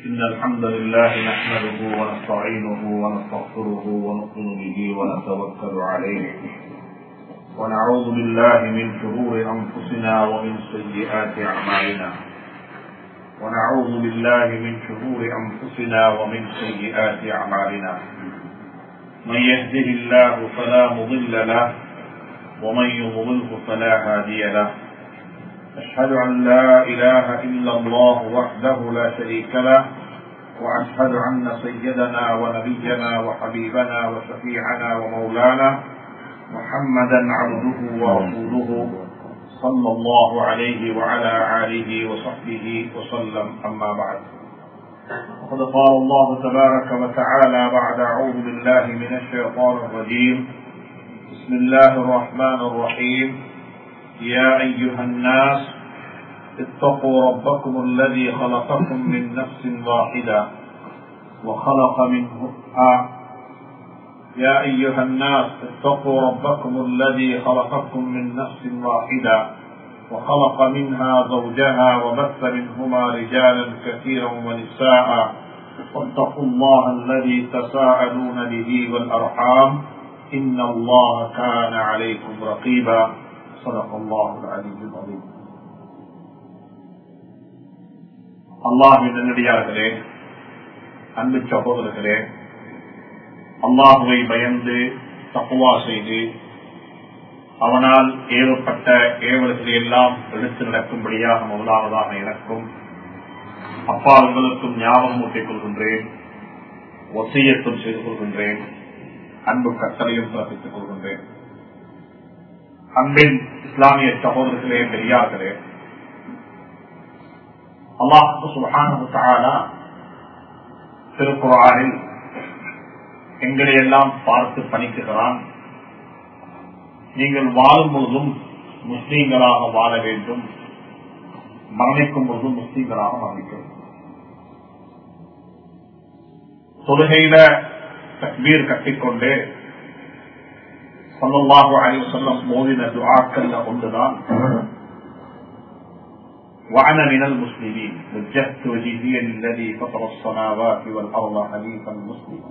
إن الحمد لله نحمده ونستعينه ونستغفره ونؤمن به ونتوكل عليه ونعوذ بالله من شرور أنفسنا ومن سيئات أعمالنا ونعوذ بالله من شرور أنفسنا ومن سيئات أعمالنا من يهده الله فلا مضل له ومن يضلله فلا هادي له أشهد أن لا إله إلا الله وحده لا شريك له وأشهد أن سيدنا ونبينا وحبيبنا وشفيعنا ومولانا محمدا عبده ورسوله صلى الله عليه وعلى آله وصحبه وسلم أما بعد وقد قال الله تبارك وتعالى بعد أعوذ بالله من الشيطان الرجيم بسم الله الرحمن الرحيم يا أيها الناس اتقوا ربكم الذي خلقكم من نفس واحدة وخلق منه آه يا أيها الناس اتقوا ربكم الذي خلقكم من نفس واحدة وخلق منها زوجها وبث منهما رجالا كثيرا ونساء واتقوا الله الذي تساءلون به والأرحام إن الله كان عليكم رقيبا صدق الله العلي العظيم அல்லாஹின் நல்லடியார்களே அன்பு சகோதரர்களே அல்லாஹுவை பயந்து தப்புவா செய்து அவனால் ஏவப்பட்ட ஏவல்களை எல்லாம் எடுத்து நடக்கும்படியாக முதலாவதாக எனக்கும் அப்பா உங்களுக்கும் ஞாபகம் ஊட்டிக் கொள்கின்றேன் ஒசையத்தும் செய்து கொள்கின்றேன் அன்பு கட்டளையும் பிறப்பித்துக் கொள்கின்றேன் அன்பின் இஸ்லாமிய சகோதரர்களே பெரியார்களே அல்லாஹு சுகான திருக்குறானில் எங்களை எல்லாம் பார்த்து பணிக்குகிறான் நீங்கள் வாழும் பொழுதும் முஸ்லீம்களாக வாழ வேண்டும் மரணிக்கும் பொழுதும் முஸ்லீம்களாக மரணிக்க வேண்டும் தொழுகையில தக்பீர் கட்டிக்கொண்டு சொல்லல்லாஹு அலைவு சொல்லம் மோதின துஆக்கல்ல ஒன்றுதான் وأنا من المسلمين وجهت وجهي للذي فطر السماوات والأرض حنيفا مسلما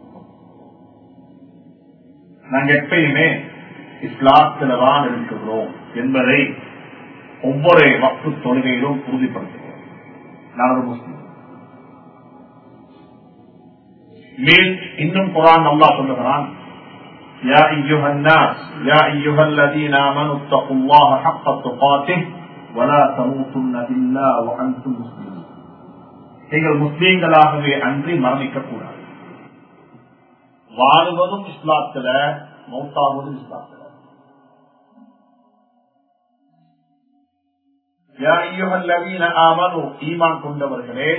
நாங்கள் எப்பயுமே இஸ்லாத்தில் தான் இருக்கிறோம் என்பதை ஒவ்வொரு வக்து தொழுகையிலும் உறுதிப்படுத்துகிறோம் நான் ஒரு முஸ்லீம் மேல் இன்னும் குரான் நல்லா சொல்லுகிறான் يا أيها الناس يا أيها الذين آمنوا اتقوا الله حق تقاته ولا تموتن إلا وأنتم مسلمون நீங்கள் முஸ்லீம்களாகவே அன்றி மரணிக்க கூடாது வாழ்வதும் இஸ்லாத்துல மௌத்தாவதும் இஸ்லாத்துல ஈமான் கொண்டவர்களே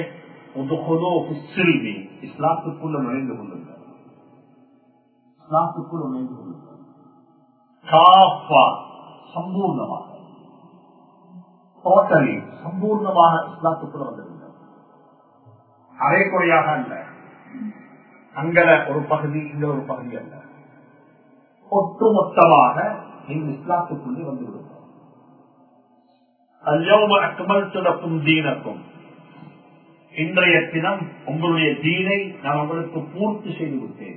இஸ்லாத்துக்குள்ள நுழைந்து கொள்ளுங்கள் இஸ்லாத்துக்குள் நுழைந்து கொள்ளுங்கள் காஃபா சம்பூர்ணமாக டோட்டலி சம்பூர்ணமாக இஸ்லாத்துக்குள்ள வந்திருங்கள் அரைக்குறையாக அல்ல அங்கல ஒரு பகுதி இங்க ஒரு பகுதி அல்ல ஒட்டுமொத்தமாக நீங்கள் இஸ்லாத்துக்குள்ளே வந்துவிடுங்கள் அல்யோம அக்மல்துலக்கும் தீனக்கும் இன்றைய தினம் உங்களுடைய தீனை நான் உங்களுக்கு பூர்த்தி செய்து விட்டேன்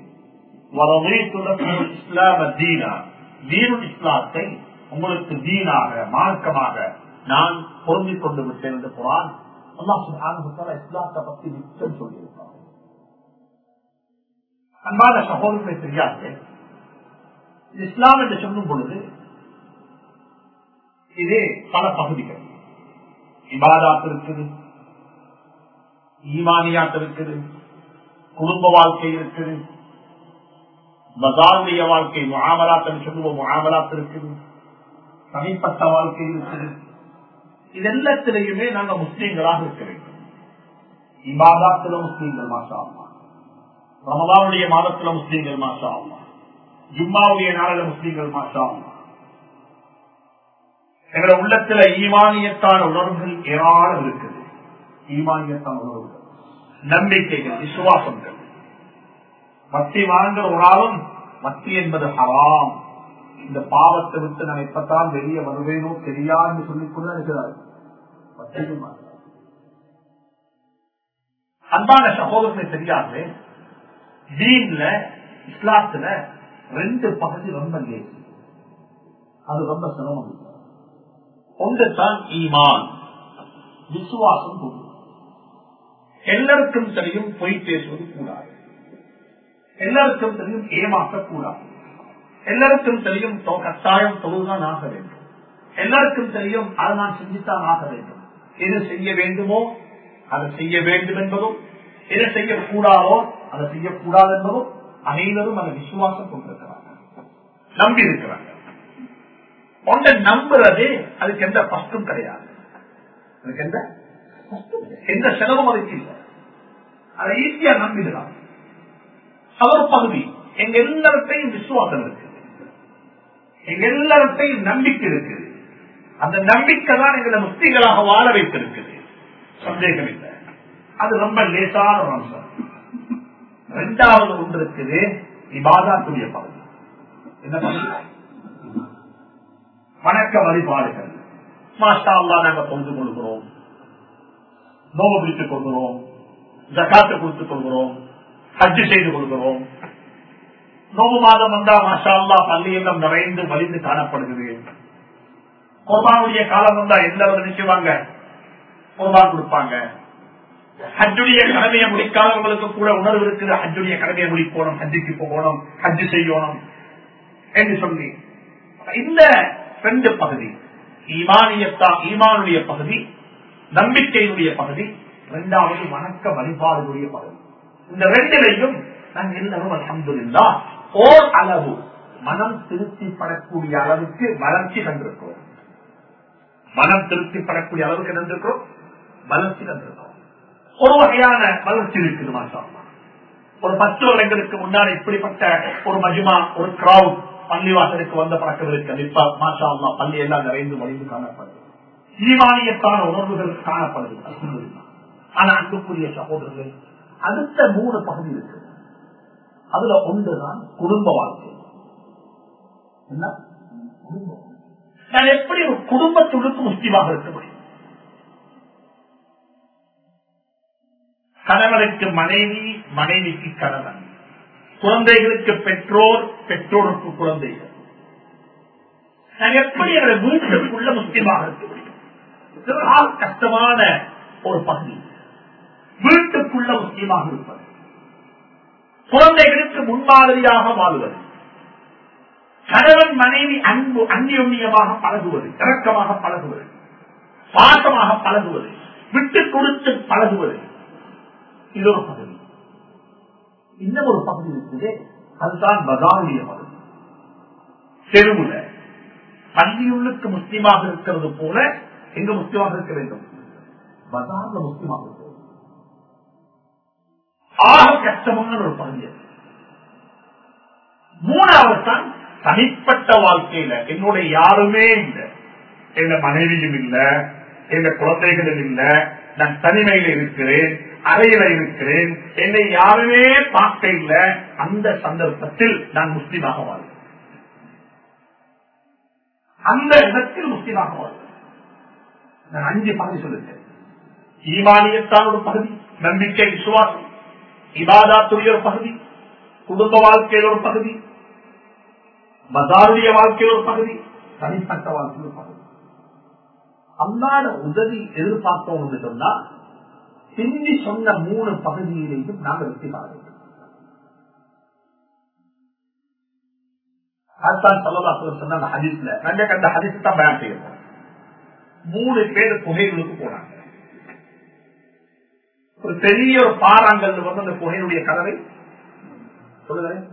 இஸ்லாம தீனா தீனு இஸ்லாத்தை உங்களுக்கு தீனாக மார்க்கமாக நான் பொருந்திக் கொண்டு விட்டேன் என்று குரான் இஸ்லாத்தை பற்றி நிச்சயம் சொல்லியிருப்பார் அன்பான சகோதரர்களை தெரியாது இஸ்லாம் என்று சொல்லும் பொழுது இது பல பகுதிகள் இபாதாத் இருக்குது ஈமானியாத் இருக்குது குடும்ப வாழ்க்கை இருக்குது பசாருடைய வாழ்க்கை முகாமலாத் சொல்லுவோம் முகாமலாத் இருக்குது தனிப்பட்ட வாழ்க்கை இருக்குது இதெல்லாத்திலையுமே நாங்கள் முஸ்லீம்களாக இருக்க வேண்டும் இபாதாத்துல முஸ்லீம்கள் மாஷா ரமதானுடைய மாதத்துல முஸ்லீம்கள் மாஷா ஜும்மாவுடைய நாளில முஸ்லீம்கள் மாஷா எங்களோட உள்ளத்துல ஈமானியத்தான உணர்வுகள் ஏராளம் இருக்குது ஈமானியத்தான உணர்வுகள் நம்பிக்கைகள் விசுவாசங்கள் மத்தி வாங்குற ஒரு ஆளும் மத்தி என்பது ஹராம் இந்த பாவத்தை விட்டு நான் எப்பத்தான் வெளியே வருவேனோ தெரியாது சொல்லிக் கொண்டு இருக்கிறார் வட்டியும் அன்பான சகோதரனை தெரியாது தீன்ல இஸ்லாத்துல ரெண்டு பகுதி ரொம்ப லேசி அது ரொம்ப சிரமம் இல்லை. ஒன்று தான் ஈமான் விசுவாசம் கொண்டு எல்லாருக்கும் தெரியும் பொய் பேசுவது கூடாது எல்லாருக்கும் தெரியும் ஏமாற்றக்கூடாது எல்லாருக்கும் தெரியும் தொ- கட்டாயம் தொழுதான் ஆக வேண்டும் எல்லாருக்கும் தெரியும் அதை நான் செஞ்சுத்தான் ஆக வேண்டும் எது செய்ய வேண்டுமோ அதை செய்ய வேண்டும் என்பதும் எது செய்யக்கூடாதோ அதை செய்யக்கூடாது என்பதும் அனைவரும் அதை விசுவாசம் கொண்டிருக்கிறாங்க நம்பி இருக்கிறாங்க ஒன்றை நம்புறது அதுக்கு எந்த கஷ்டம் கிடையாது அதுக்கு எந்த கஷ்டம் இல்லை. எந்த செலவும் அதுக்கு இல்லை அதை ஈஸியா நம்பிடலாம் அது ஒரு பகுதி எங்க எல்லார்ட்டையும் விசுவாசம் இருக்குது எங்க எல்லார்ட்டையும் நம்பிக்கை இருக்குது அந்த நம்பிக்கை தான் எங்களை முக்திகளாக வாழ வைத்திருக்குது சந்தேகம் இல்லை அது ரொம்ப லேசான ஒரு அம்சம் இரண்டாவது ஒன்று இருக்குது இபாதாத்துடைய பகுதி என்ன பகுதி வணக்க வழிபாடுகள் மாஷா அல்லா நாங்க தொழுது கொள்கிறோம் நோவு பிடித்துக் கொள்கிறோம் ஜக்காத்து கொடுத்துக் கொள்கிறோம் ஹஜ்ஜு செய்து கொள்கிறோம் நோவு மாதம் வந்தா மாஷா அல்லா பள்ளியெல்லாம் நிறைந்து வலிந்து காணப்படுகிறது குர்பானுடைய காலம் வந்தா எல்லாரும் நினைச்சுவாங்க குர்பான் கொடுப்பாங்க ஹஜ்ஜுடைய கடமையை முடிக்காதவங்களுக்கு கூட உணர்வு இருக்குது ஹஜ்ஜுடைய கடமையை முடிக்கணும் ஹஜ்ஜுக்கு போகணும் ஹஜ்ஜு செய்யணும் என்று சொல்லி இந்த ரெண்டு பகுதி ஈமானியத்தா ஈமானுடைய பகுதி நம்பிக்கையினுடைய பகுதி இரண்டாவது வணக்க வழிபாடுடைய பகுதி இந்த ரெண்டிலையும் நாங்கள் எல்லாரும் அலமதுல்லா ஓர் அளவு மனம் திருப்திப்படக்கூடிய அளவுக்கு வளர்ச்சி கண்டிருக்கிறோம் மனம் திருப்திப்படக்கூடிய அளவுக்கு கண்டிருக்கிறோம் வளர்ச்சி கண்டிருக்கிறோம் ஒரு வகையான வளர்ச்சி இருக்குது மாசா ஒரு பத்து வருடங்களுக்கு முன்னாடி இப்படிப்பட்ட ஒரு மஜுமா ஒரு கிரௌட் பள்ளிவாசலுக்கு வந்த பழக்கம் இருக்கு இப்ப மாஷா அல்லா பள்ளி எல்லாம் நிறைந்து வழிந்து காணப்படுது ஈமானியத்தான உணர்வுகள் காணப்படுது அல்ஹம்துலில்லாஹ். ஆனா அன்புக்குரிய சகோதரர்கள் அடுத்த மூணு பகுதி இருக்கு அதுல ஒன்றுதான் குடும்ப வாழ்க்கை என்ன குடும்ப வாழ்க்கை. நான் எப்படி ஒரு குடும்பத்துக்கு முஸ்லீமாக இருக்க முடியும் கணவனுக்கு மனைவி மனைவிக்கு கணவன் குழந்தைகளுக்கு பெற்றோர் பெற்றோருக்கு குழந்தைகள் நான் எப்படி என்னோட வீட்டுக்குள்ள முஸ்லீமாக இருக்க முடியும் இதனால் கஷ்டமான ஒரு பகுதி வீட்டுக்குள்ள முஸ்லீமாக இருப்பது குழந்தைகளுக்கு முன்மாதிரியாக வாழ்வது கணவன் மனைவி அன்பு அந்நியமாக பழகுவது இறக்கமாக பழகுவது பாசமாக பழகுவது விட்டு கொடுத்து பழகுவது இது ஒரு பகுதி இன்னும் ஒரு பகுதி இருக்குது அதுதான் பகாவுடைய பகுதி தெருவுல பள்ளியுள்ளுக்கு முஸ்லீமாக இருக்கிறது போல எங்க முஸ்லீமாக இருக்க வேண்டும் பஜார்ல முஸ்லீமாக இருக்க வேண்டும் ஆக கஷ்டமான ஒரு பகுதி அது. மூணாவது தான் தனிப்பட்ட வாழ்க்கையில என்னுடைய யாருமே இல்லை என் மனைவியும் இல்ல என் குழந்தைகளும் இல்ல நான் தனிமையில இருக்கிறேன் அறையில இருக்கிறேன் என்னை யாருமே பார்க்க இல்லை அந்த சந்தர்ப்பத்தில் நான் முஸ்லீமாக வாழ்வேன் அந்த இடத்தில் முஸ்லீமாக வாழ்வேன் நான் அஞ்சு பகுதி சொல்லுங்க ஈமானியத்தான் ஒரு பகுதி நம்பிக்கை விசுவாசம் இபாதாத்துடைய ஒரு பகுதி குடும்ப வாழ்க்கையில் ஒரு பகுதி பசாருடைய வாழ்க்கையில் ஒரு பகுதி தனிப்பட்ட வாழ்க்கையில் ஒரு பகுதி அல்லாத உதவி எதிர்பார்த்தோம் என்று சொன்னா பிந்தி சொன்ன மூணு பகுதியிலையும் நாங்கள் வெற்றி காண வேண்டும் அதுதான் சொல்லலா சொன்ன அந்த ஹதீஸ்ல நாங்க அந்த ஹதீஸ் தான் பயன் செய்யணும் மூணு பேர் குகைகளுக்கு போனாங்க ஒரு பெரிய ஒரு பாறாங்கல் வந்து அந்த குகையினுடைய கதவை சொல்லுகிறேன்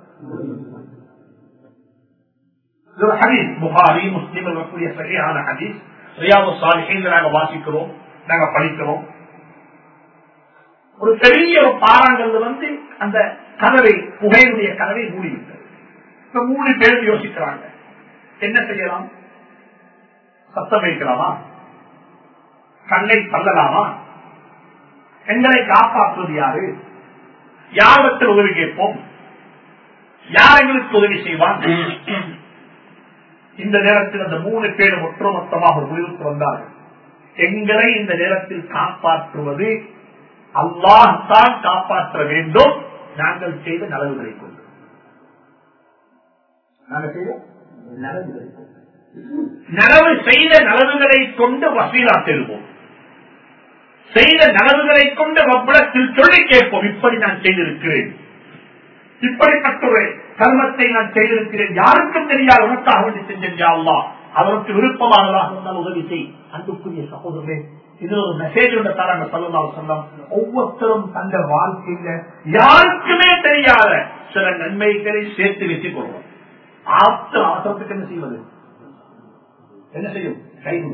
இது ஒரு ஹதீஸ் புகாரி முஸ்லீம் இருக்கக்கூடிய சரியான ஹதீஸ் ரியாது சாலிஹீன் நாங்க வாசிக்கிறோம் நாங்க படிக்கிறோம் ஒரு பெரிய ஒரு பாறாங்கல் வந்து அந்த கதவை புகையினுடைய கதவை மூடிவிட்டது இப்ப மூணு பேர் யோசிக்கிறாங்க என்ன செய்யலாம் சத்தம் வைக்கலாமா கண்ணை தள்ளலாமா எங்களை காப்பாற்றுவது யாரு யாரிடத்தில் உதவி கேட்போம் யார் எங்களுக்கு உதவி செய்வான் இந்த நேரத்தில் அந்த மூணு பேரும் ஒட்டுமொத்தமாக ஒரு முடிவுக்கு வந்தார்கள் எங்களை இந்த நேரத்தில் காப்பாற்றுவது அல்லாஹ் தான் காப்பாற்ற வேண்டும் நாங்கள் செய்த நலவுகளை கொண்டு நாங்கள் செய்த நலவுகளை கொண்டு நலவு செய்த நலவுகளை கொண்டு வசீலா பெறுவோம் செய்த நலவுகளை கொண்டு ரப்பிடத்தில் சொல்லி கேட்போம் இப்படி நான் செய்திருக்கிறேன் இப்படிப்பட்ட ஒரு கர்மத்தை நான் செய்திருக்கிறேன் யாருக்கும் தெரியாது உனக்காக வேண்டி செஞ்சேன் அல்லா அவருக்கு விருப்பமானதாக இருந்தால் உதவி செய் அன்புக்குரிய சகோதரே இது ஒரு மெசேஜ் தராங்க சொல்லலாம் சொல்லாம் ஒவ்வொருத்தரும் தந்த வாழ்க்கையில யாருக்குமே தெரியாத சில நன்மைகளை சேர்த்து வச்சுக் கொள்வோம் ஆப்த அவசரத்துக்கு என்ன செய்வது என்ன செய்யும் கைது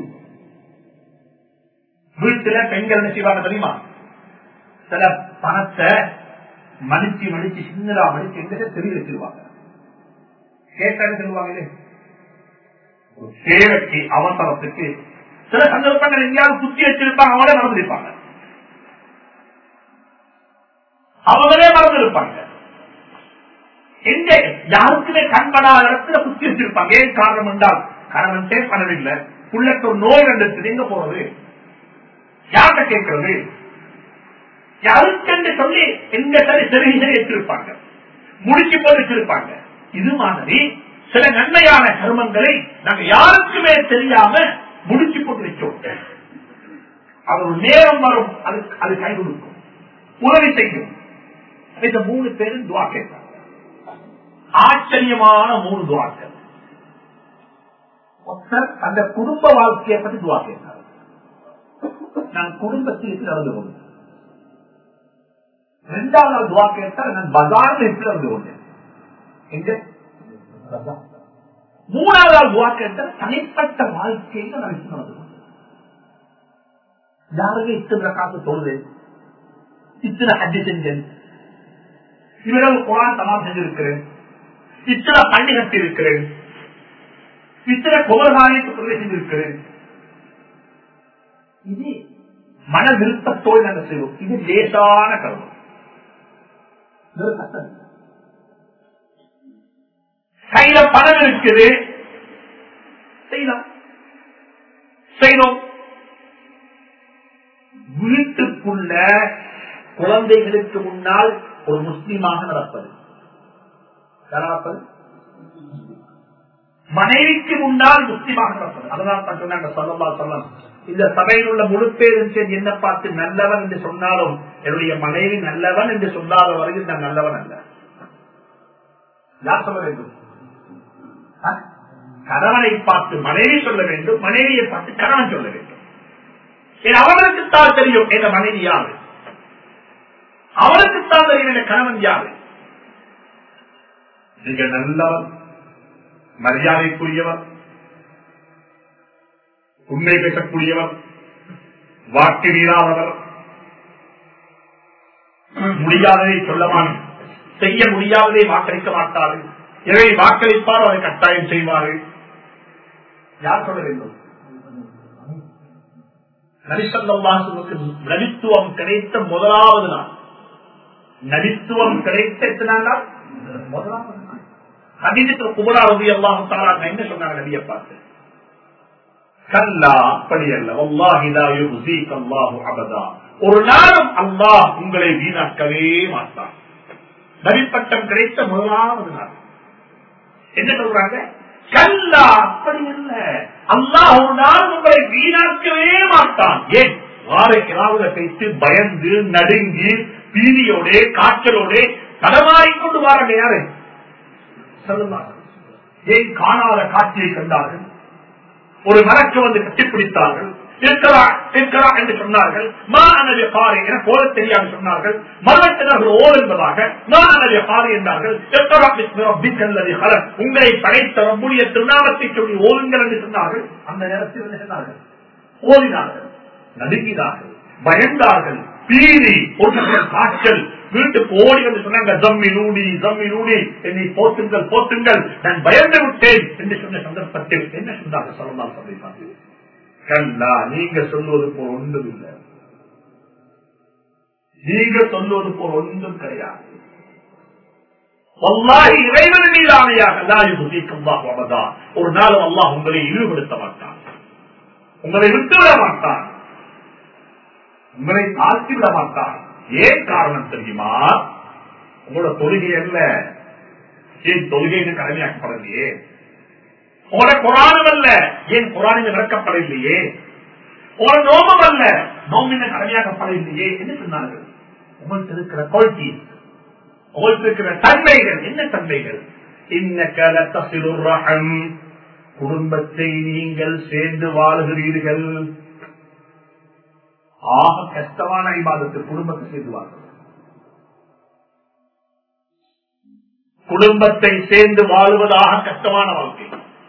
வீட்டுல பெண்கள் என்ன செய்வாங்க தெரியுமா சில பணத்தை மடிச்சு மடிச்சு சின்னதா மடிச்சு எங்க தெரிய வச்சிருவாங்க கேட்டாங்க சொல்லுவாங்க ஒரு சேவைக்கு அவசரத்துக்கு சில சந்தர்ப்பங்கள் எங்கேயாவது குத்தி வச்சிருப்பாங்க அவங்களே மறந்துருப்பாங்க அவங்களே மறந்துருப்பாங்க எங்க யாருக்குமே கண்படாத இடத்துல குத்தி வச்சிருப்பாங்க ஏன் காரணம் என்றால் கணவன் டேக் பண்ணவில்லை புள்ளக்கு ஒரு நோய் வந்துருச்சு எங்க போறது யார்கிட்ட கேட்கறது யாருக்கென்று சொல்லி எந்த சரி செருகிகளை வச்சிருப்பாங்க முடிச்சு போட்டு வச்சிருப்பாங்க இது மாதிரி சில நன்மையான கர்மங்களை நாங்க யாருக்குமே தெரியாம முடிச்சு போட்டு வச்சோம் அது ஒரு நேரம் வரும் அது அது கை கொடுக்கும் உதவி செய்யும் இந்த மூணு பேரும் துவா கேட்பாங்க ஆச்சரியமான மூணு துவாக்கள் ஒருத்தர் அந்த குடும்ப வாழ்க்கையை பற்றி துவா கேட்டார் நான் குடும்பத்தில் எப்படி நடந்து கொண்டேன் இரண்டாவது நாள் துவா கேட்டால் நான் பஜார்ல எப்படி நடந்து கொண்டேன் எங்க மூணாவது நாள் துவா கேட்டால் தனிப்பட்ட வாழ்க்கையில நான் எப்படி நடந்து கொண்டேன் யாருமே இத்தனை காசு தொழுது இத்தனை ஹஜ்ஜி செஞ்சேன் இவ்வளவு குரான் தமாம் செஞ்சிருக்கிறேன் இத்தனை பள்ளி கட்டி இருக்கிறேன் இத்தனை குமரகாரியத்தை பிரவேசம் இருக்கிறேன் இது மன விருப்பத்தோடு நாங்கள் செய்வோம் இது லேசான கருவம் கையில பணம் இருக்குது செய்யலாம் செய்யணும் வீட்டுக்குள்ள குழந்தைகளுக்கு முன்னால் ஒரு முஸ்லீமாக நடப்பது நடப்பது மனைவிக்கு முன்னால் முஸ்லீமாக நடப்பது அதனால் தான் சொன்னாங்க சொல்லா சொல்லலாம் இந்த சபையில் உள்ள முழு பேரும் சேர்ந்து என்ன பார்த்து நல்லவன் என்று சொன்னாலும் என்னுடைய மனைவி நல்லவன் என்று சொல்லாத வரையில் நான் நல்லவன் அல்ல யார் சொல்ல வேண்டும் கணவனை பார்த்து மனைவி சொல்ல வேண்டும் மனைவியை பார்த்து கணவன் சொல்ல வேண்டும் அவனுக்குத்தான் தெரியும் எங்க மனைவி யாரு அவனுக்குத்தான் தெரியும் எங்க கணவன் யாரு நீங்க நல்லவன் மரியாதைக்குரியவர் உண்மை பேசக்கூடியவர் வாக்கு மீறாதவர் முடியாததை சொல்லவான் செய்ய முடியாததை வாக்களிக்க மாட்டார்கள் எனவே வாக்களிப்பார் அதை கட்டாயம் செய்வார்கள் யார் சொல்ல வேண்டும் நரிசல்லாசுக்கு நடித்துவம் கிடைத்த முதலாவது நாள் நடித்துவம் கிடைத்த எத்தனை நாள் முதலாவது நாள் அதிகத்தில் குமராவதி எல்லாம் தாராங்க என்ன சொன்னாங்க நபியை பார்த்து கல்லா அப்படி அல்ல அல்லாஹு அபதா ஒரு நாளும் அல்லாஹ் உங்களை வீணாக்கவே மாட்டான் நபிப்பட்டம் கிடைத்த முதலாவது நாள் என்ன சொல்றாங்க கல்லா அப்படி அல்ல அல்லாஹ் ஒரு நாள் உங்களை வீணாக்கவே மாட்டான் ஏன் வார கிராவுல பேசி பயந்து நடுங்கி பீதியோட காய்ச்சலோட தடமாறிக்கொண்டு வாராங்க யாரு ஏன் காணாத காட்சியை கண்டார்கள் ஒரு மரக்கு வந்து கட்டிப்பிடித்தார்கள் இருக்கிறா இருக்கிறா என்று சொன்னார்கள் மா அனவிய பாறை என போல தெரியாது சொன்னார்கள் மரணத்தினர்கள் ஓர் என்பதாக மா அனவிய பாறை என்றார்கள் உங்களை படைத்த நம்முடைய திருநாமத்தை சொல்லி ஓதுங்கள் என்று சொன்னார்கள் அந்த நேரத்தில் என்ன சொன்னார்கள் ஓதினார்கள் நடுங்கினார்கள் பயந்தார்கள் பீதி ஒரு காய்ச்சல் வீட்டுக்கு ஓடி வந்து சொன்னாங்க ஜம்மி நூடி ஜம்மி நூடி என்னை போத்துங்கள் போத்துங்கள் நான் பயந்து விட்டேன் என்று சொன்ன சந்தர்ப்பத்தில் என்ன சொன்னாங்க சொல்லலாம் சொல்லிப்பாங்க கல்லா நீங்க சொல்லுவது போல் ஒன்றும் இல்லை நீங்க சொல்லுவது போல் ஒன்றும் கிடையாது இறைவன் மீதானையாக ஒரு நாளும் அல்லாஹ் உங்களை இழிவுபடுத்த மாட்டான் உங்களை விட்டுவிட மாட்டான் உங்களை தாழ்த்தி விட மாட்டான் ஏன் காரணம் தெரியுமா உங்களோட தொழுகை அல்ல ஏன் தொழுகைன்னு கடமையாக்கப்படலையே உங்களோட குரானும் அல்ல ஏன் குரானில் விளக்கப்படவில்லையே உங்களோட நோமம் அல்ல நோமின கடமையாக்கப்படவில்லையே என்ன சொன்னார்கள் உங்களுக்கு இருக்கிற குவாலிட்டி உங்களுக்கு இருக்கிற தன்மைகள் என்ன தன்மைகள் இன்னும் குடும்பத்தை நீங்கள் சேர்ந்து வாழுகிறீர்கள் ஆக கஷ்டமான இபாதத்து குடும்பத்தை சேர்ந்து வாழ்வது குடும்பத்தை சேர்ந்து வாழ்வதாக கஷ்டமான வாழ்க்கை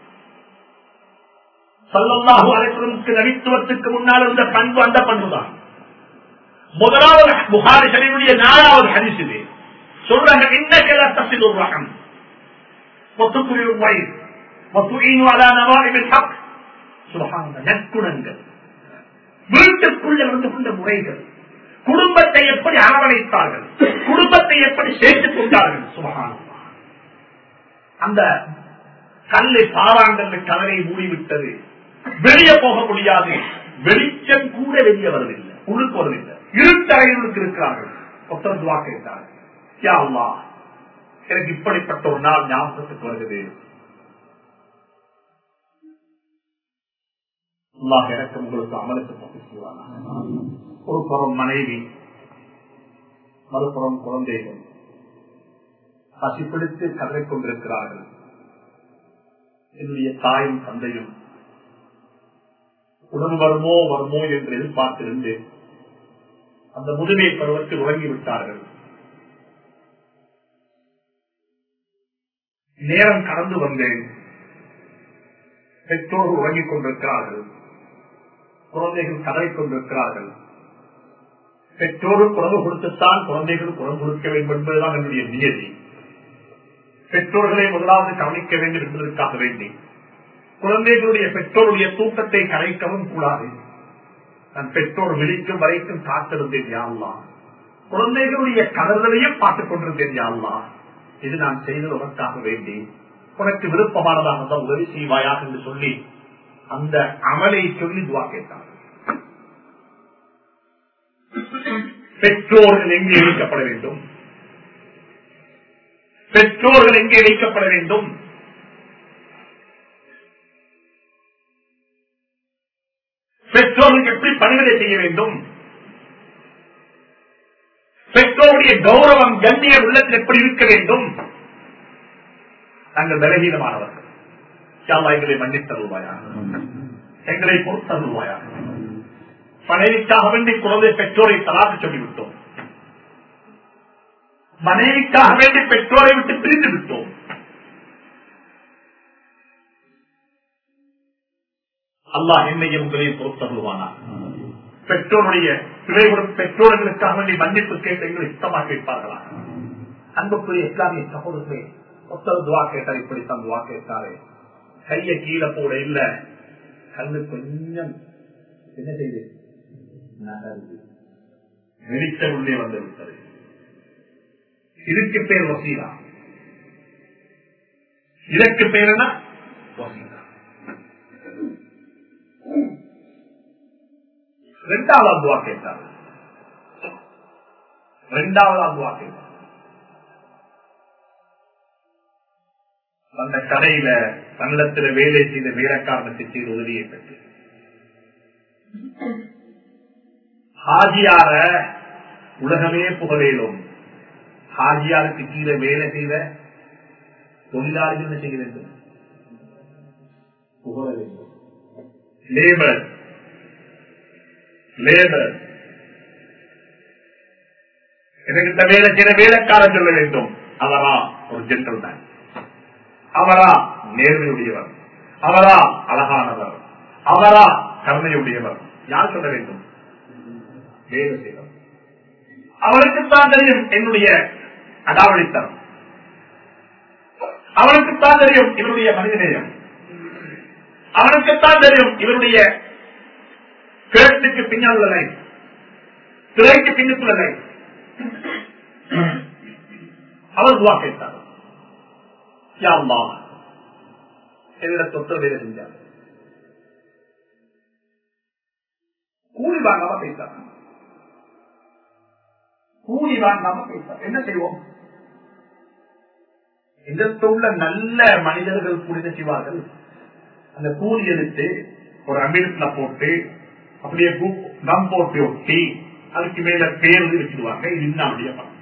சொல்லல்லாஹு அலைவருக்கு நவித்துவத்துக்கு முன்னால் இருந்த பண்பு அந்த பண்புதான் முதலாவது புகாரி ஷரீஃபுடைய நாலாவது ஹரிஸ் இது சொல்றாங்க இன்னக்கல தசில் ரகம் ஒத்துக்குரிய வயிறு ஒத்துஈனு அலா நவாரிபில் ஹக் சுபஹானல்லாஹ் நற்குணங்கள் வீட்டுக்குள்ள இருந்து கொண்ட முறைகள் குடும்பத்தை எப்படி அரவணைத்தார்கள் குடும்பத்தை எப்படி சேர்த்துக் கொண்டார்கள் சுபகானம் அந்த கல்லை பாறாங்கல்ல கதரை மூடிவிட்டது வெளியே போக முடியாது வெளிச்சம் கூட வெளியே வருவதில்லை உள்ளுக்கு வருவதில்லை இருட்டறைகளுக்கு இருக்கிறார்கள் ஒருத்தர் துவா கேட்டார் யா அல்லாஹ், எனக்கு இப்படிப்பட்ட ஒரு நாள் ஞாபகத்துக்கு வருகிறது அல்லாஹ் எனக்கு உங்களுக்கு அமலுக்கு பற்றி செய்வானா ஒரு புறம் மனைவி மறுபுறம் குழந்தைகள் பசிப்பிடித்து கதறிக் கொண்டிருக்கிறார்கள் என்னுடைய தாயும் தந்தையும் உணவு வருமோ வருமோ என்று எதிர்பார்த்திருந்து அந்த முதுமை பருவத்தில் உறங்கிவிட்டார்கள் நேரம் கடந்து வந்தேன் பெற்றோர்கள் உறங்கிக் கொண்டிருக்கிறார்கள் குழந்தைகள் கதறிக் கொண்டிருக்கிறார்கள் பெற்றோருக்கு குரங்கு கொடுத்துத்தான் குழந்தைகள் குரங்கு கொடுக்க வேண்டும் என்பதுதான் என்னுடைய நியதி பெற்றோர்களை முதலாவது கவனிக்க வேண்டும் என்பதற்காக வேண்டி குழந்தைகளுடைய பெற்றோருடைய தூக்கத்தை கலைக்கவும் கூடாது நான் பெற்றோர் விழிக்கும் வரைக்கும் காத்திருந்தேன் யாழ்லா குழந்தைகளுடைய கதர்களையும் பார்த்துக் கொண்டிருந்தேன் யாழ்லா இது நான் செய்தது உனக்காக வேண்டி உனக்கு விருப்பமானதாக தான் உதவி செய்வாயாக என்று சொல்லி அந்த அமலை சொல்லி துவா கேட்டார் பெற்றோர்கள் எங்கே வைக்கப்பட வேண்டும் பெற்றோர்கள் எங்கே வைக்கப்பட வேண்டும் பெற்றோர்களுக்கு எப்படி பணிவிடை செய்ய வேண்டும் பெற்றோருடைய கௌரவம் கண்ணிய உள்ளத்தில் எப்படி இருக்க வேண்டும் நாங்கள் பலகீனமானவர்கள் யாழ்லா எங்களை மன்னித்தருவாயா எங்களை பொறுத்தருவாயா மனைவிக்காக வேண்டி குழந்தை பெற்றோரை தலாக்கு சொல்லிவிட்டோம் மனைவிக்காக வேண்டி பெற்றோரை விட்டு பிரிந்து விட்டோம் அல்லாஹ் என்னையும் உங்களையும் பொறுத்தருவானா பெற்றோருடைய பிழைகளும் பெற்றோர்களுக்காக வேண்டி மன்னிப்பு கேட்டு எங்களை இஷ்டமாக கேட்பார்களா அன்புக்குரிய இஸ்லாமிய சகோதரர்களே ஒருத்தர் துவா கேட்டார் இப்படித்தான் துவா கேட்டாரு கைய கீழே போட இல்ல கண்ணு கொஞ்சம் என்ன செய்து நகர்ந்து வெளிச்ச உள்ளே வந்து விட்டது இதுக்கு பேர் வசீலா இதற்கு பேர் என்ன வசீலா ரெண்டாவது துவா கேட்டார் ரெண்டாவது துவா கேட்டார் அந்த கடையில தன்னத்தில் வேலை செய்த வீரக்காரனுக்கு செய்த உதவியை பெற்று ஹாஜியார உலகமே புகழேலும் ஹாஜியாருக்கு கீழே வேலை செய்த தொழிலாளிகள் என்ன செய்ய வேண்டும் புகழ வேண்டும் லேபர் லேபர் எனக்கு வேலை செய்த வேலைக்காரன் சொல்ல வேண்டும் அவரா ஒரு ஜென்ரல் மேன் அவரா நேர்மையுடையவர் அவரா அழகானவர் அவரா கருணையுடையவர் யார் சொல்ல வேண்டும் வேறு செய்தவர் அவனுக்குத்தான் தெரியும் என்னுடைய அடாவளித்தனம் அவனுக்குத்தான் தெரியும் இவருடைய மனிதநேயம் அவனுக்குத்தான் தெரியும் இவருடைய கிழத்துக்கு பின்னால் உள்ள லைன் திரைக்கு பின்னுக்குள்ள லைன் அவர் துவா கேட்டார் யாருமா என்னிட தொற்று வேலை செஞ்சார் கூலி வாங்காம பேசார் கூலி வாங்காம போயிட்டார் என்ன செய்வோம் இதற்கு உள்ள நல்ல மனிதர்கள் கூட என்ன செய்வார்கள் அந்த கூலி எடுத்து ஒரு அமிர்த்ல போட்டு அப்படியே கம் போட்டு ஒட்டி அதுக்கு மேல பேர் வச்சிருவாங்க இது இன்னுடைய பணம்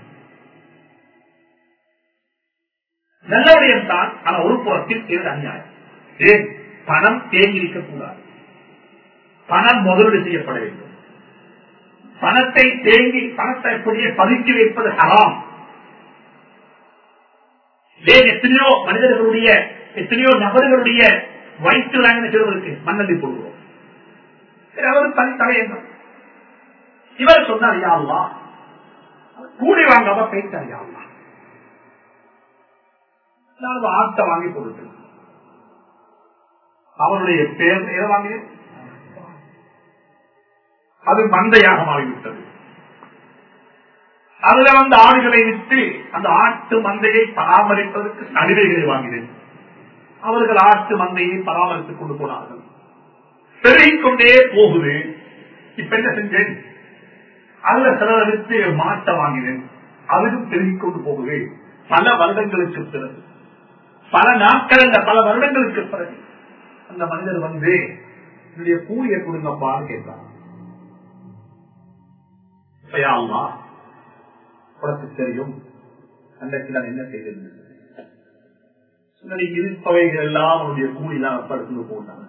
நல்லபடியம் தான் ஆனா ஒரு புறத்தில் தேர்தல் அநியாயம் ஏன் பணம் தேங்கி இருக்கக்கூடாது பணம் முதலீடு செய்யப்பட வேண்டும் பணத்தை தேங்கி பணத்தை அப்படியே பதுக்கி வைப்பது ஹராம் ஏன் எத்தனையோ மனிதர்களுடைய எத்தனையோ நபர்களுடைய வயிற்று வாங்கின சிறுவருக்கு மண்ணள்ளி போடுவோம் அவர் தனி தலையங்கம் இவர் சொன்னார் யாருலா கூலி வாங்காம போயிட்டார் யாருலா நான் ஆட்டை வாங்கி கொடுத்து அவருடைய பேர் எதை வாங்கினேன் அது மந்தையாக மாறிவிட்டது அதுல வந்து ஆடுகளை விட்டு அந்த ஆட்டு மந்தையை பராமரிப்பதற்கு நடுவைகளை வாங்கினேன் அவர்கள் ஆட்டு மந்தையை பராமரித்துக் கொண்டு போனார்கள் பெருகிக் கொண்டே போகுது இப்ப என்ன செஞ்சேன் அதுல சிலரை விட்டு மாட்டை வாங்கினேன் அதுவும் பெருகிக் கொண்டு போகுது பல வருடங்களுக்கு பிறகு பல நாட்கள் அந்த பல வருடங்களுக்கு பிறகு அந்த மனிதர் வந்து என்னுடைய கூலியை கொடுங்கப்பான்னு கேட்டார் உனக்கு தெரியும் அன்றைக்கு நான் என்ன செய்திருந்தேன் இருப்பவைகள் எல்லாம் அவனுடைய கூலி தான் படுத்து போட்டாங்க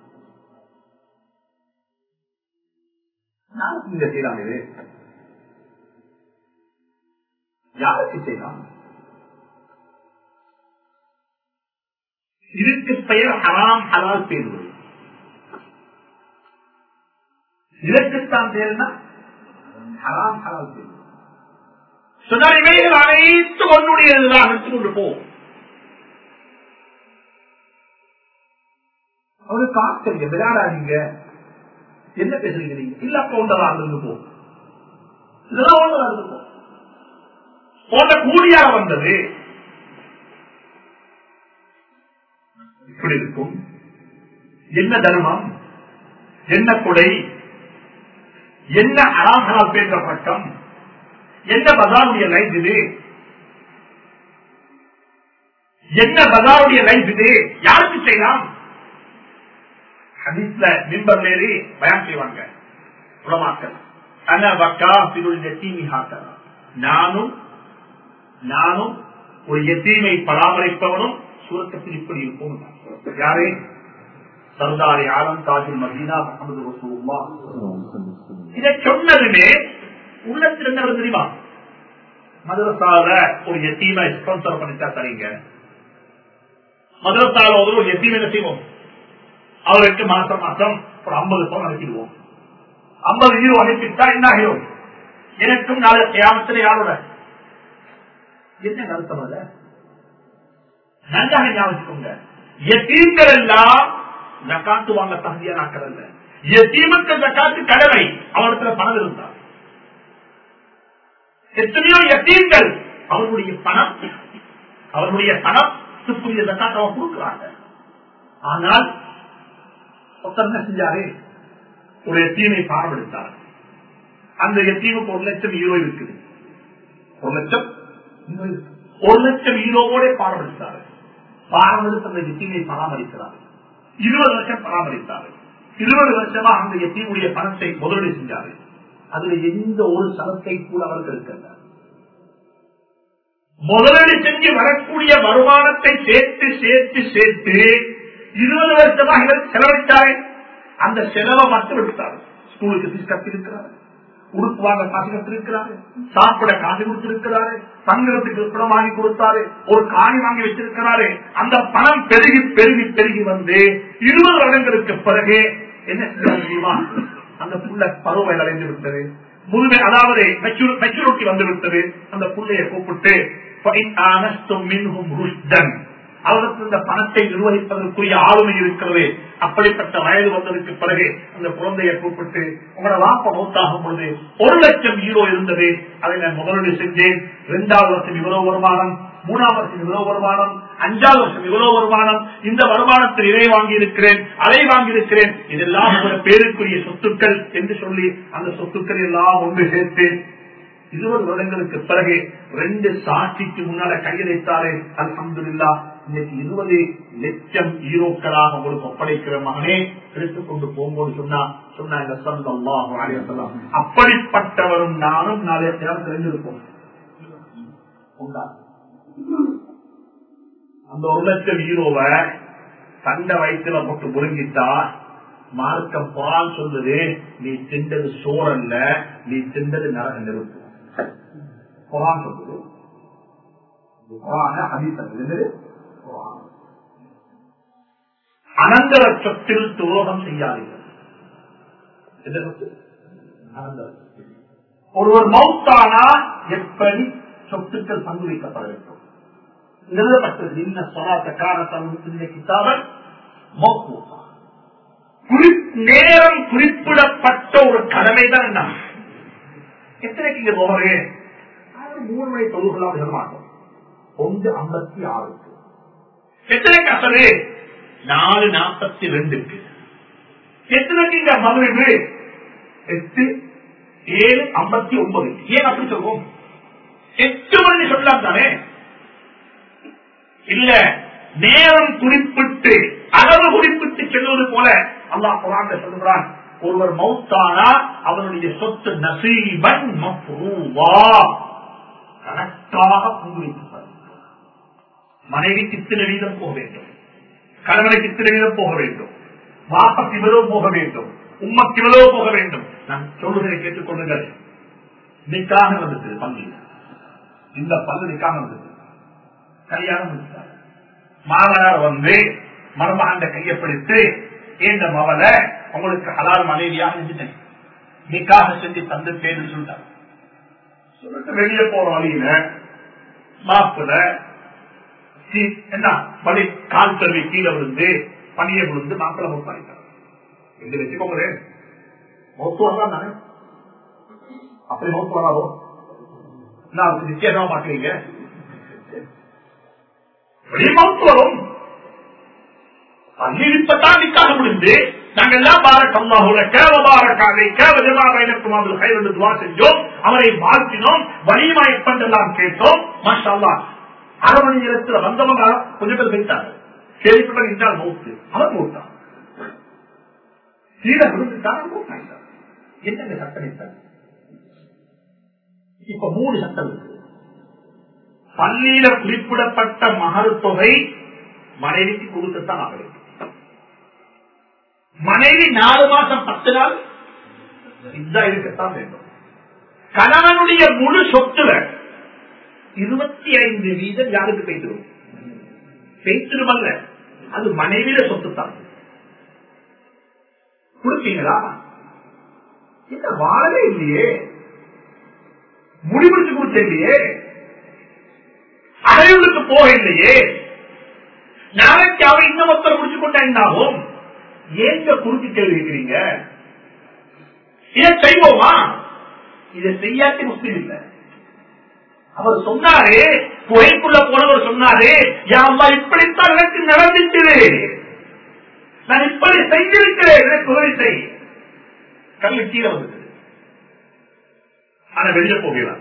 யாருக்கு இங்க செய்யலாம் இது யாருக்கு செய்யலாம் இதுக்கு பெயர் ஹராம் ஹலால் பேருவது இதற்குத்தான் பேருனா ஹராம் ஹலால் பேரு சொன்னால் இவைகள் அனைத்து ஒன்றுடையதுதான் எடுத்து கொண்டு போ அவருக்கு ஆச்சரியம் விளையாடாதீங்க என்ன பேசுறீங்க நீங்க இல்ல அப்ப ஒன்றதா இருந்து போ இதெல்லாம் ஒன்றதா இருந்து போ போன்ற கூலியா வந்தது இப்படி இருக்கும் என்ன தர்மம் என்ன கொடை என்ன அராமரால் பேன்ற பட்டம் என்ன பதாவுடைய லைஃப் இது என்ன பதாவுடைய லைஃப் இது யாருக்கு செய்யலாம் ஹதீஸ்ல மிம்பர் ஏறி பயம் செய்வாங்க உலமாக்கள் அன பக்கா சிறுடைய தீமி ஹாக்கரா நானும் நானும் ஒரு எத்தீமை பராமரிப்பவனும் சுரக்கத்தில் இப்படி இருக்கும் யாரே சர்தாரி ஆலம் தாஜில் மதீனா முகமது ரசூல்லா இதை சொன்னதுமே உள்ளத்தில் என்ன வருது தெரியுமா மதுரசால ஒரு எத்தீமை ஸ்பான்சர் பண்ணிட்டா சரிங்க மதுரசால ஒரு எத்தீமை என்ன செய்வோம் அவருக்கு மாசம் மாசம் ஒரு ஐம்பது பவுன் அனுப்பிடுவோம் ஐம்பது ஹீரோ அனுப்பிட்டா என்ன ஆகிடும் எனக்கும் நாலு கிராமத்தில் யாரோட என்ன அர்த்தம் அல்ல நன்றாக ஞாபகிக்கோங்க எத்தீம்கள் எல்லாம் ஜக்காத்து வாங்க தகுதியான ஆக்கள் அல்ல எத்தீமுக்கு ஜக்காத்து கடமை அவரிடத்துல பணம் இருந்தார் எத்தனையோ எத்தீம்கள் அவர்களுடைய பணம் அவர்களுடைய பணம் துப்புரிய ஜக்காத்து அவன் கொடுக்கிறாங்க ஆனால் ஒருத்தர் என்ன செஞ்சாரு ஒரு எத்தீமை பாரம்பெடுத்தார் அந்த எத்தீமுக்கு ஒரு லட்சம் ஹீரோ இருக்குது ஒரு லட்சம் ஒரு லட்சம் ஹீரோவோட பாரம்பெடுத்தார் பாரம்பெடுத்து அந்த எத்தீமை பராமரிக்கிறார் இருபது வருஷம் பராமரித்தார் இருபது வருஷமா அந்த எத்தீமுடைய பணத்தை முதலீடு செஞ்சாரு அதுல எந்த ஒரு சலத்தை கூட அவருக்கு இருக்கல முதலீடு செஞ்சு வரக்கூடிய வருமானத்தை சேர்த்து சேர்த்து சேர்த்து இருபது வருஷமா இவர் செலவழித்தாரு அந்த செலவை மட்டும் எடுத்தாரு ஸ்கூலுக்கு ஃபீஸ் கட்டிருக்கிறாரு உடுப்பு வாங்க காசு கட்டிருக்கிறாரு சாப்பிட காசு கொடுத்திருக்கிறாரு தங்கத்துக்கு பணம் வாங்கி கொடுத்தாரு ஒரு காணி வாங்கி வச்சிருக்கிறாரு அந்த பணம் பெருகி பெருகி பெருகி வந்து இருபது வருடங்களுக்கு பிறகு என்ன செய்ய தெரியுமா அந்த புள்ள பருவை அடைந்து விட்டது முழுமை அதாவது மெச்சூரிட்டி வந்து விட்டது அந்த புள்ளைய கூப்பிட்டு அவருக்கு இந்த பணத்தை நிர்வகிப்பதற்குரிய ஆளுமை இருக்கிறது அப்படிப்பட்ட வயது வந்ததுக்கு பிறகு அந்த குழந்தையை கூப்பிட்டு உங்களோட வாப்ப மௌத்தாகும் பொழுது ஒரு லட்சம் ஹீரோ இருந்தது அதை நான் முதலீடு செஞ்சேன் இரண்டாவது வருஷம் இவ்வளவு வருமானம் மூணாவது வருஷம் இவ்வளவு வருமானம் அஞ்சாவது வருஷம் இவ்வளவு வருமானம் இந்த வருமானத்தில் இதை வாங்கி இருக்கிறேன் அதை வாங்கி இருக்கிறேன் இதெல்லாம் பேருக்குரிய சொத்துக்கள் என்று சொல்லி அந்த சொத்துக்கள் எல்லாம் ஒன்று சேர்த்து இருபது வருடங்களுக்கு பிறகு ரெண்டு சாட்சிக்கு முன்னால கையெழுத்தாரு அல்ஹம்துலில்லா இன்னைக்கு இருபது லட்சம் ஈரோக்களாக உங்களுக்கு ஒப்படைக்கிற மகனே எடுத்துக் கொண்டு போகும்போது சொன்னா சொன்னாங்க ஸல்லல்லாஹு அலைஹி வஸல்லம். அப்படிப்பட்டவரும் நானும் நாளைய தினம் தெரிஞ்சிருப்போம் உண்டா? அந்த ஒரு லட்சம் ஈரோவை தண்ட வயிற்றுல போட்டு முருங்கிட்டா மார்க்கம் குரான் சொல்லுது நீ திண்டது சோறல்ல நீ திண்டது நரக நெருப்பு குரான் சொல்லுது குரான ஹதீஸ் அது என்னது? குரான். அனந்தர சொத்தில் துரோகம் செய்யாதீர்கள் எந்த சொத்து? அனந்தர சொத்து. ஒருவர் மௌத்தானா எப்படி சொத்துக்கள் பங்கு வைக்கப்பட வேண்டும் எழுதப்பட்டது இன்ன சொல்லாத்த காரணத்தன் கிட்டாவன் மௌத்தா குறி- நேரம் குறிப்பிடப்பட்ட ஒரு கடமை தான் என்ன எத்தனைக்கு இங்க போகிறே மூணு மணி தொழுகலாம் விட மாட்டோம் ஒன்று ஐம்பத்தி ஆறுக்கு எத்தனைக்கு அசரு நாலு நாற்பத்தி ரெண்டுக்கு எத்தனைக்கு இங்க மகளிர் எட்டு ஏழு ஐம்பத்தி ஒன்பது ஏன் அப்படி சொல்வோம் எட்டு மணி சொல்லலாம் தானே இல்ல நேரம் குறிப்பிட்டு அளவு குறிப்பிட்டு செல்வது போல அல்லாஹ் குரான் சொல்லுகிறான் ஒருவர் மௌத்தானா அவனுடைய சொத்து நசீபன் மஃப்ரூவா கணக்காக பங்குவிக்கப்படும் மனைவிக்கு இத்தனை வீதம் போக வேண்டும் கணவனுக்கு இத்தனை வீதம் போக வேண்டும் வாப்பக்கு இவ்வளவு போக வேண்டும் உம்மக்கு இவ்வளவு போக வேண்டும் நான் சொல்லுகிறதை கேட்டுக்கொள்ளுங்கள் நிக்காக வந்தது பள்ளியில் இந்த பல்லு நிக்காக வந்தது கல்யாணம் முடிச்சார் மாமனார் வந்து மருமகண்ட கையை பிடித்து இந்த மவளை உங்களுக்கு ஹலால் மனைவியாக செஞ்சுட்டேன் நிக்காக செஞ்சு தந்துட்டேன்னு சொல்லிட்டார் சொல்லிட்டு வெளியே போற வழியில மாப்பிள சீ- என்ன வழி கால் கல்வி கீழே விழுந்து பணியை விழுந்து மாப்பிள மூத்தாயிட்டார் எங்க வச்சுக்கோங்க மௌத்து வரலாம் தானே அப்படி மௌத்து வராதோ நான் அதுக்கு நிச்சயமா பாக்குறீங்க வெளிமௌத்து வரும் பள்ளிப்பத்தான் நிக்காக முடிந்து நாங்க எல்லாம் பாரக் அல்லாஹுல கேவ பாரக்காலை கேவ ஜமாபைனக்கும் அதில் கைவிட்டு துவா செஞ்சோம் அவரை வாழ்த்தினோம் வலிமா எப்பண்டெல்லாம் கேட்டோம் மாஷா அல்லாஹ் அரை மணி நேரத்தில் வந்தவங்க கொஞ்சம் பேர் வைத்தாங்க கேள்விப்பட்ட என்றால் மௌத்து அவர் மூத்தான் கீழே விழுந்துட்டார் மூத்தாயிட்டார் என்னங்க சட்டம் இட்டார் இப்ப மூணு சட்டம் இருக்கு பள்ளியில குறிப்பிடப்பட்ட மகர் தொகை மனைவிக்கு கொடுக்கத்தான் ஆக வேண்டும் மனைவி நாலு மாசம் பத்து நாள் இதுதான் இருக்கத்தான் வேண்டும் கணவனுடைய முழு சொத்துல இருபத்தி ஐந்து வீதம் யாருக்கு பேசிடும் பேசிடுமல்ல அது மனைவியில சொத்து தான் கொடுப்பீங்களா இந்த வாழவே இல்லையே முடிவெடுத்து கொடுத்த இல்லையே அறையுளுக்கு போக இல்லையே நாளைக்கு அவ இன்னும் ஒருத்தர் முடிச்சு கொண்டா என்ன ஆகும் ஏங்க குறுக்கு கேள்வி கேட்கிறீங்க இதை செய்வோமா இதை செய்யாட்டி முஸ்லீம் இல்ல அவர் சொன்னாரு குகைக்குள்ள போனவர் சொன்னாரு யாமா இப்படித்தான் எனக்கு நடந்துச்சு நான் இப்படி செய்திருக்கிறேன் எனக்கு உதவி செய் கல்வி கீழே வந்தது ஆனா வெளியே போகிறார்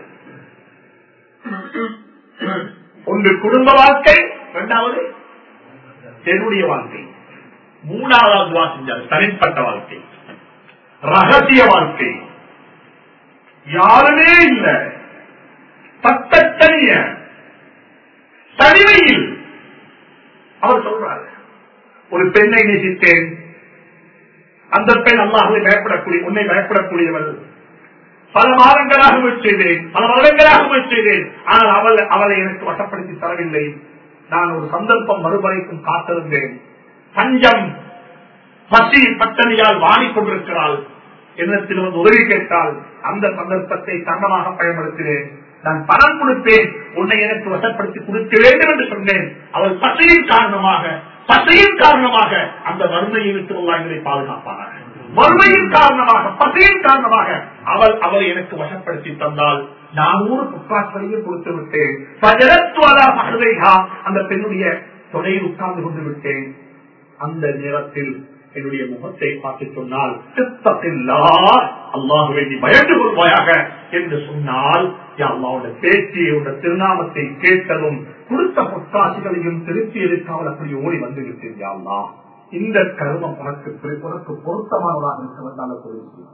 ஒன்று குடும்ப வாழ்க்கை இரண்டாவது என்னுடைய வாழ்க்கை மூணாவது துவா செஞ்சார் தனிப்பட்ட வாழ்க்கை ரகசிய வாழ்க்கை யாருமே இல்ல தத்தனிய தனிமையில் அவர் சொல்றாரு ஒரு பெண்ணை நேசித்தேன் அந்த பெண் அல்லாஹை பயப்படக்கூடிய உன்னை பயப்படக்கூடியவள் பல மாதங்களாக முயற்சி செய்தேன் பல வருடங்களாக முயற்சி செய்தேன் ஆனால் அவள் அவளை எனக்கு வசப்படுத்தி தரவில்லை நான் ஒரு சந்தர்ப்பம் மறுபடிக்கும் காத்திருந்தேன் பஞ்சம் பசி பட்டணியால் வாடிக் கொண்டிருக்கிறாள் என்னத்தில் வந்து உதவி கேட்டால் அந்த சந்தர்ப்பத்தை தங்கமாக பயன்படுத்தினேன் நான் பணம் கொடுப்பேன் உன்னை எனக்கு வசப்படுத்தி கொடுக்க வேண்டும் என்று சொன்னேன் அவள் பசியின் காரணமாக பசியின் காரணமாக அந்த வறுமையை விட்டு உள்ளாங்களை பாதுகாப்பானாக வறுமையின் காரணமாக பசியின் காரணமாக அவள் அவளை எனக்கு வசப்படுத்தி தந்தால் நானூறு புக்காசலையும் கொடுத்து விட்டேன் பஜரத்வாலா மகதைகா அந்த பெண்ணுடைய தொடையில் உட்கார்ந்து கொண்டு விட்டேன் அந்த நேரத்தில் என்னுடைய முகத்தை பார்த்து சொன்னால் அல்லாஹுவை நீ பயந்து கொள்வாயாக என்று சொன்னால் அல்லாவோட பேச்சு உள்ள திருநாமத்தை கேட்டதும் கொடுத்த பொற்காட்சிகளையும் திருப்பி எடுக்காமல் அப்படி ஓடி வந்து விட்டேன் அல்லா இந்த கருமம் உனக்கு உனக்கு பொருத்தமானதாக இருக்க வந்தாலும்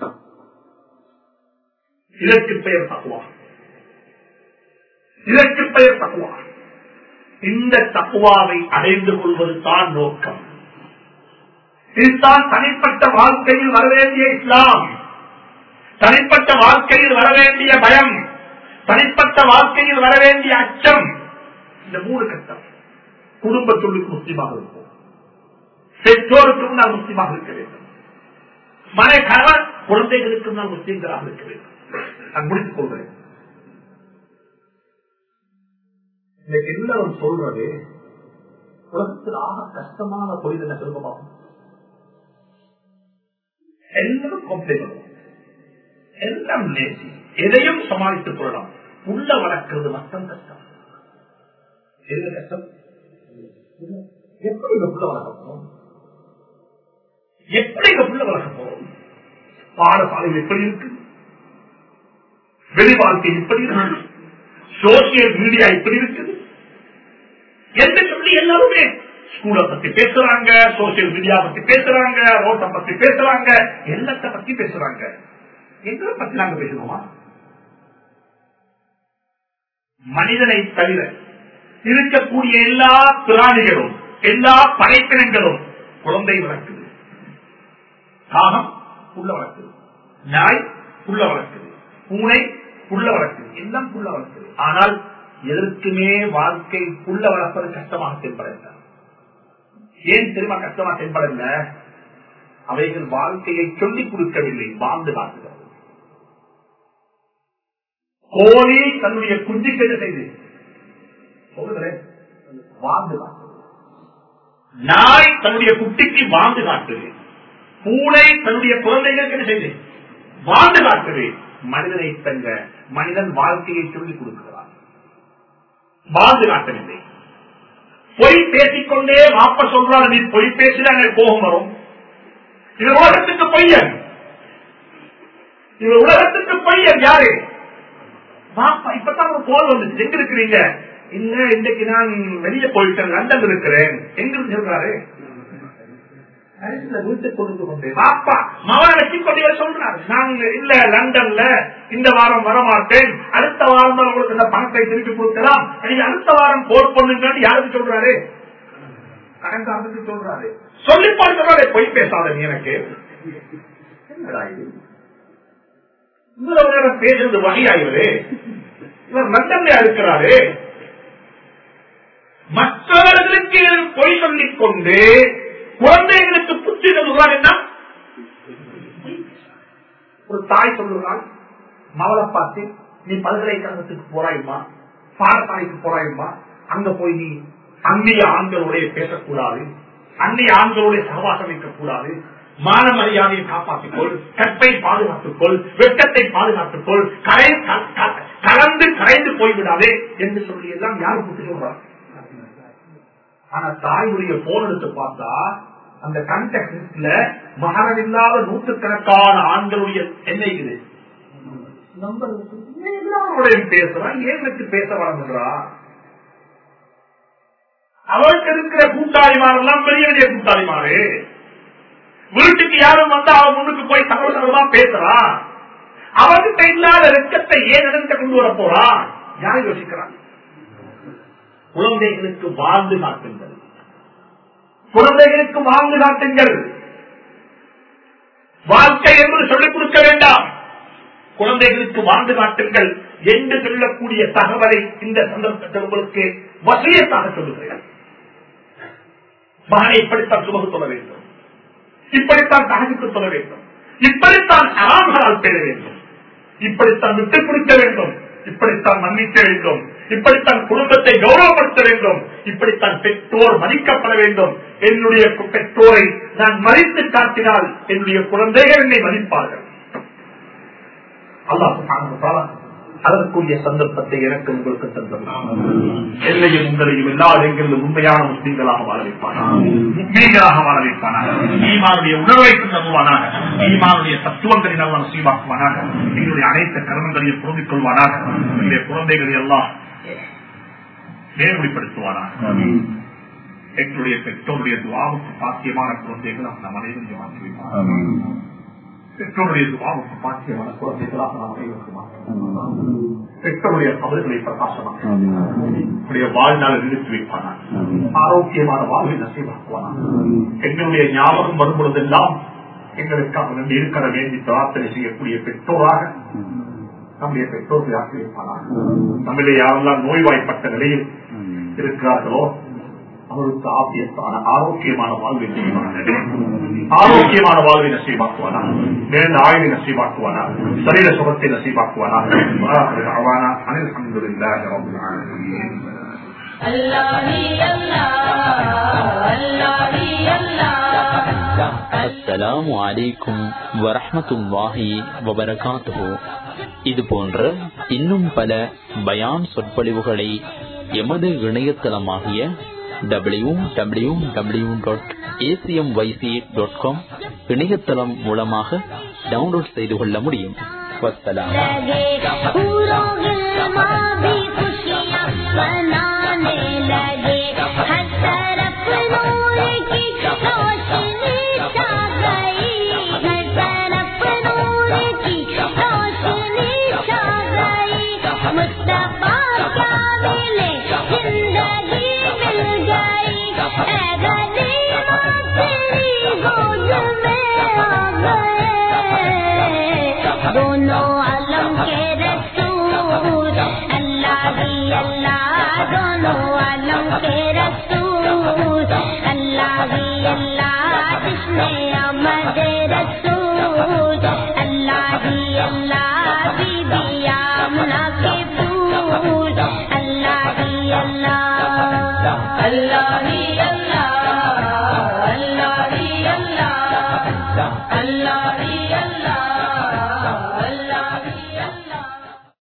இதற்கு பெயர் தக்குவா இதற்கு பெயர் தக்குவா இந்த தக்குவாவை அடைந்து கொள்வது தான் நோக்கம் இதுதான் தனிப்பட்ட வாழ்க்கையில் வரவேண்டிய இஸ்லாம் தனிப்பட்ட வாழ்க்கையில் வரவேண்டிய பயம் தனிப்பட்ட வாழ்க்கையில் வரவேண்டிய அச்சம் இந்த மூணு கட்டம் குடும்பத்துள்ளுக்கு முஸ்லீமாக இருக்கும் பெற்றோருக்கும் நான் முஸ்லீமாக இருக்க வேண்டும் மனை கணவன் குழந்தைகளுக்கும் நான் முஸ்லீம்களாக இருக்க வேண்டும் நான் முடித்துக் கொள்கிறேன் இன்னைக்கு எல்லாரும் சொல்றது உலகத்தில் ஆக கஷ்டமான தொழில் என்ன சொல்லுமாகும் எல்லாம் கம்ப்ளைண்ட் எல்லாம் லேசி எதையும் சமாளித்துக் கொள்ளலாம் உள்ள வளர்க்கிறது மட்டும் கஷ்டம் எது கஷ்டம் எப்படி உள்ள வளர்க்க போறோம் எப்படி உள்ள வளர்க்க போறோம் பாடசாலையில் எப்படி இருக்கு வெளி வாழ்க்கை எப்படி இருக்கு சோசியல் மீடியா எப்படி இருக்குது என்று சொல்லி எல்லாருமே ஸ்கூலை பத்தி பேசுறாங்க சோசியல் மீடியா பத்தி பேசுறாங்க ரோட்டை பத்தி பேசுறாங்க எல்லாத்த பத்தி பேசுறாங்க எங்களை பத்தி நாங்க பேசணுமா மனிதனை தவிர இருக்கக்கூடிய எல்லா பிராணிகளும் எல்லா படைப்பினங்களும் குழந்தை வளர்க்குது காகம் புள்ள வளர்க்குது நாய் புள்ள வளர்க்குது பூனை புள்ள வளர்க்குது எல்லாம் புள்ள வளர்க்குது ஆனால் எதற்குமே வாழ்க்கை புள்ள வளர்ப்பது கஷ்டமாக தென்படல ஏன் தெரியுமா கஷ்டமா தென்படல அவைகள் வாழ்க்கையை சொல்லிக் கொடுக்கவில்லை வாழ்ந்து காட்டுகிறது கோழி தன்னுடைய குஞ்சுக்கு என்ன செய்து சொல்லுகிறேன் வாழ்ந்து காட்டுது நாய் தன்னுடைய குட்டிக்கு வாழ்ந்து காட்டுது பூனை தன்னுடைய குழந்தைகளுக்கு என்ன செய்து வாழ்ந்து காட்டுது மனிதனை தங்க மனிதன் வாழ்க்கையை சொல்லிக் கொடுக்கிறான் வாழ்ந்து காட்டவில்லை பொய் பேசிக்கொண்டே வாப்ப சொல்றாரு நீ பொய் பேசினா எனக்கு கோபம் வரும் இது உலகத்துக்கு பொய்யன் இது உலகத்துக்கு பொய்யன் யாரு வாப்பா இப்பதான் ஒரு கோல் வந்துச்சு எங்க இருக்கிறீங்க இல்ல இன்னைக்கு நான் வெளியே போயிட்டேன் லண்டன் இருக்கிறேன் எங்க சொல்றாரு வீட்டுக்கு கொண்டு கொண்டு வாப்பா மகனை வச்சு கொண்டே சொல்றாரு நாங்க இல்ல லண்டன்ல இந்த வாரம் வரமாட்டேன் அடுத்த வாரம் தான் உங்களுக்கு இந்த பணத்தை திருப்பி கொடுக்கலாம் நீங்க அடுத்த வாரம் போர் பண்ணுங்கன்னு யாருக்கு சொல்றாரு கடன்காரனுக்கு சொல்றாரு சொல்லி பார்க்கிறாரே பொய் பேசாத நீ எனக்கு என்னடா இது இவ்வளவு நேரம் பேசுறது வகையாயிரு இவர் லண்டன்ல இருக்கிறாரு மற்றவர்களுக்கு பொய் சொல்லிக் கொண்டு குழந்தைகளுக்கு புத்தி சொல்லுவார் என்ன ஒரு தாய் சொல்லுகிறாள் மவளை பார்த்து நீ பல்கலைக்கழகத்துக்கு போறாயுமா பாடசாலைக்கு போறாயுமா அங்க போய் நீ அந்நிய ஆண்களுடைய பேசக்கூடாது அந்நிய ஆண்களுடைய சகவாசம் வைக்கக்கூடாது மான மரியாதையை காப்பாற்றிக் கொள் கற்பை பாதுகாத்துக் கொள் வெட்டத்தை பாதுகாத்துக் கொள் கரை கலந்து கரைந்து போய்விடாதே என்று சொல்லி எல்லாம் யாரும் புத்தி சொல்றாங்க ஆனா தாயுடைய போன் எடுத்து பார்த்தா அந்த கண்டெக்ட்ல மகனம் இல்லாத நூற்றுக்கணக்கான ஆண்களுடைய என்ன இது பேசுறான் ஏன் வச்சு பேச வளர்ந்துறா அவருக்கு இருக்கிற கூட்டாளிமாரெல்லாம் பெரிய பெரிய கூட்டாளிமாரு வீட்டுக்கு யாரும் வந்தா அவன் முன்னுக்கு போய் சகோதரமா பேசுறான் அவர்கிட்ட இல்லாத வெக்கத்தை ஏன் இடத்த கொண்டு வர போறான் யார் யோசிக்கிறான் குழந்தைகளுக்கு வாழ்ந்து காட்டுங்கள் குழந்தைகளுக்கு வாழ்ந்து காட்டுங்கள் வாழ்க்கை என்று சொல்லிக் கொடுக்க வேண்டாம் குழந்தைகளுக்கு வாழ்ந்து காட்டுங்கள் என்று சொல்லக்கூடிய தகவலை இந்த சந்தர்ப்பத்தில் உங்களுக்கு வசியத்தாக சொல்லுகிறேன் மகனை இப்படித்தான் சுமகு சொல்ல வேண்டும் இப்படித்தான் தகவலுக்கு சொல்ல வேண்டும் இப்படித்தான் அறாமலால் பெற வேண்டும் இப்படித்தான் விட்டுக் கொடுக்க வேண்டும் இப்படித்தான் மன்னிக்க வேண்டும் இப்படித்தான் குடும்பத்தை கௌரவப்படுத்த வேண்டும் இப்படித்தான் பெற்றோர் மதிக்கப்பட வேண்டும் என்னுடைய பெற்றோரை நான் மதித்து காட்டினால் என்னுடைய குழந்தைகள் என்னை மதிப்பார்கள் அல்லாஹ் அதற்குரிய சந்தர்ப்பத்தை எனக்கு உங்களுக்கு தந்துள்ளார் எல்லையும் உங்களையும் எல்லா இடங்களிலும் உண்மையான முஸ்லீம்களாக வாழ வைப்பானாக முஸ்லீம்களாக வாழ வைப்பானாக ஈமானுடைய உணர்வை தந்துவானாக ஈமானுடைய தத்துவங்களை நல்ல நசீவாக்குவானாக எங்களுடைய அனைத்து கர்மங்களையும் புரிந்து கொள்வானாக எங்களுடைய குழந்தைகளை எல்லாம் நேர்வழிப்படுத்துவானாக எங்களுடைய பெற்றோருடைய துவாவுக்கு பாக்கியமான குழந்தைகள் நம் அனைவரும் துவா செய்வார் பெற்றோருடைய துவாவுக்கு பாக்கியமான குழந்தைகளாக நாம் அனைவருக்கும் மாற்றுவோம். பெற்றோருடைய கவல்களை பிரகாசமாக உடைய வாழ்நாளை நிறுத்தி வைப்பானார் ஆரோக்கியமான வாழ்வை நசீவாக்குவானார் எங்களுடைய ஞாபகம் வரும் பொழுதெல்லாம் எங்களுக்காக வேண்டி இருக்கிற வேண்டி பிரார்த்தனை செய்யக்கூடிய பெற்றோராக நம்முடைய பெற்றோர்கள் ஆக்கி வைப்பானார் நம்மிலே யாரெல்லாம் நோய்வாய்ப்பட்ட நிலையில் இருக்கிறார்களோ அவருக்கு ஆபியத்தான ஆரோக்கியமான வாழ்வை நசீவானார் ஆரோக்கியமான வாழ்வை நசீவாக்குவானா மேல ஆயுளை நசீவாக்குவானா சரீர சுகத்தை நசீவாக்குவானா அவானா அனில் அஹமதுல்லாஹி ரப்பில் ஆலமீன் Allah hi Allah, Allah hi Allah. அஸ்ஸலாமு அலைக்கும் வரஹ்மத்துல்லாஹி வபரகாத்துஹு இது போன்ற இன்னும் பல பயான் சொற்பொழிவுகளை எமது இணையதளமாகிய W W W dot A C M Y C dot com இணையதளம் மூலமாக டவுன்லோட் செய்து கொள்ள முடியும் வஸ்ஸலாம் लगे पूरों गिलमा भी खुशियाँ मनाने लगे हर तरफ नूर की रोशनी छा गई हर तरफ नूर की रोशनी छा गई मुस्तफा क्या मिले जिंदगी मिल गई ऐ गनीमत तेरी गोद में आ गए दोनों आलम के रसूल अल्लाह ही अल्लाह दोनों आलम के रसूल अल्लाह ही अल्लाह जिसने अमद रसूल अल्लाह ही अल्लाह बीबी आमना के फूल अल्लाह ही अल्लाह अल्लाह ही अल्लाह